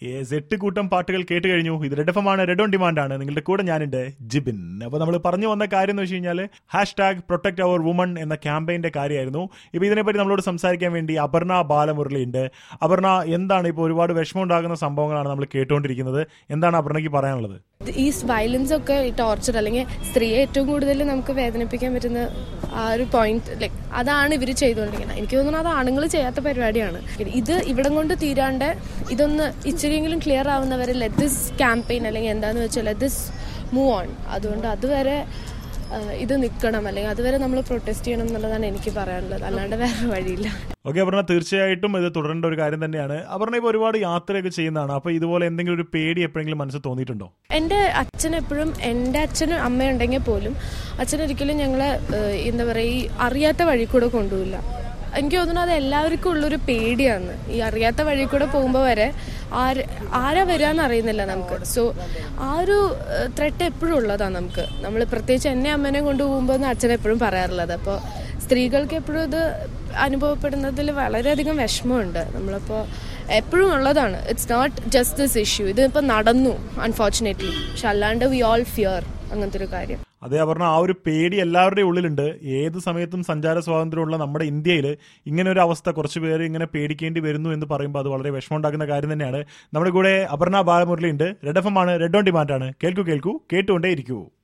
Yes, എട്ട് കൂട്ടം പാട്ടുകൾ കേട്ട് കഴിഞ്ഞു ഇത് റെഡ് എഫ് ആണ് റെഡ് ഓൺ ഡിമാൻഡ് ആണ് നിങ്ങളുടെ കൂടെ ഞാനുണ്ട് ജിബിൻ അപ്പൊ നമ്മൾ പറഞ്ഞു വന്ന കാര്യം എന്ന് വെച്ച് കഴിഞ്ഞാൽ hashtag protect our woman എന്ന ക്യാമ്പയിന്റെ കാര്യമായിരുന്നു ഇപ്പൊ ഇതിനെപ്പറ്റി നമ്മളോട് സംസാരിക്കാൻ വേണ്ടി അപർണ ബാലമുരളി ഉണ്ട് അപർണ എന്താണ് ഇപ്പോൾ ഒരുപാട് വിഷമം ഉണ്ടാകുന്ന സംഭവങ്ങളാണ് നമ്മൾ കേട്ടുകൊണ്ടിരിക്കുന്നത് എന്താണ് അപർണയ്ക്ക് പറയാനുള്ളത് ഈ വയലൻസ് ഒക്കെ ടോർച്ചർ അല്ലെങ്കിൽ സ്ത്രീയെ ഏറ്റവും കൂടുതൽ നമുക്ക് വേദനിപ്പിക്കാൻ പറ്റുന്ന ആ ഒരു പോയിന്റ് ലൈക്ക് അതാണ് ഇവർ ചെയ്തുകൊണ്ടിരിക്കുന്നത് എനിക്ക് തോന്നുന്നു അത് ആണുങ്ങൾ ചെയ്യാത്ത പരിപാടിയാണ് ഇത് ഇവിടം കൊണ്ട് തീരാണ്ട് ഇതൊന്ന് ഇച്ചിരിയെങ്കിലും ക്ലിയർ ആവുന്നവരെ ലെറ്റ് ദിസ് ക്യാമ്പയിൻ അല്ലെങ്കിൽ എന്താന്ന് വെച്ചാൽ ലെറ്റ് ദിസ് മൂവ് ഓൺ അതുകൊണ്ട് അതുവരെ ആ, ഇത് നിൽക്കണം അല്ലെങ്കിൽ അതുവരെ നമ്മൾ പ്രൊട്ടസ്റ്റ് ചെയ്യണം എന്നുള്ളതാണ് എനിക്ക് പറയാനുള്ളത് അല്ലാണ്ട് വേറെ വഴിയില്ല ഓക്കെ അപർണ തീർച്ചയായിട്ടും ഇത് തുടരേണ്ട ഒരു കാര്യം തന്നെയാണ് അപർണ ഇപ്പോൾ ഒരുപാട് യാത്രയൊക്കെ ചെയ്യുന്നതാണ് അപ്പൊ ഇതുപോലെ എന്തെങ്കിലും ഒരു പേടി എപ്പോഴെങ്കിലും മനസ്സിൽ തോന്നിയിട്ടുണ്ടോ എൻ്റെ അച്ഛൻ എപ്പോഴും എൻ്റെ അച്ഛനും അമ്മയുണ്ടെങ്കിൽ പോലും അച്ഛൻ ഒരിക്കലും ഞങ്ങളെ ഏഹ്, എന്താ പറയുക ഈ അറിയാത്ത വഴി കൂടെ കൊണ്ടുപോയില്ല എനിക്ക് തോന്നുന്നു അത് എല്ലാവർക്കും ഉള്ളൊരു പേടിയാണ് ഈ അറിയാത്ത വഴി കൂടെ പോകുമ്പോൾ വരെ ആര് ആരാ വരികയെന്ന് അറിയുന്നില്ല നമുക്ക് സോ ആ ഒരു ത്രെട്ട് എപ്പോഴും ഉള്ളതാണ് നമുക്ക് നമ്മൾ പ്രത്യേകിച്ച് എന്നെ അമ്മേനെ കൊണ്ടുപോകുമ്പോൾ അച്ഛൻ എപ്പോഴും പറയാറുള്ളത് അപ്പോൾ സ്ത്രീകൾക്ക് എപ്പോഴും ഇത് അനുഭവപ്പെടുന്നതിൽ വളരെയധികം വിഷമമുണ്ട് നമ്മളിപ്പോൾ എപ്പോഴും ഉള്ളതാണ് it's not just this issue ഇത് ഇപ്പം നടന്നു അൺഫോർച്ചുനേറ്റ്ലി പക്ഷെ അല്ലാണ്ട് വി ഓൾ ഫിയർ അങ്ങനത്തെ ഒരു കാര്യം അതെ പറഞ്ഞ ആ ഒരു പേടി എല്ലാവരുടെയും ഉള്ളിലുണ്ട് ഏത് സമയത്തും സഞ്ചാര സ്വാതന്ത്ര്യമുള്ള നമ്മുടെ ഇന്ത്യയിൽ ഇങ്ങനെ ഒരു അവസ്ഥ കുറച്ച് പേര് ഇങ്ങനെ പേടിക്കേണ്ടി വരുന്നു എന്ന് പറയുമ്പോൾ അത് വളരെ വിഷമമുണ്ടാക്കുന്ന കാര്യം തന്നെയാണ് നമ്മുടെ കൂടെ അപർണ ബാലമുരളി ഉണ്ട് റെഡ് എഫ് എം ആണ് റെഡ് ഓൺ ഡിമാൻഡ് ആണ് കേൾക്കൂ കേൾക്കൂ കേട്ടുകൊണ്ടേ ഇരിക്കൂ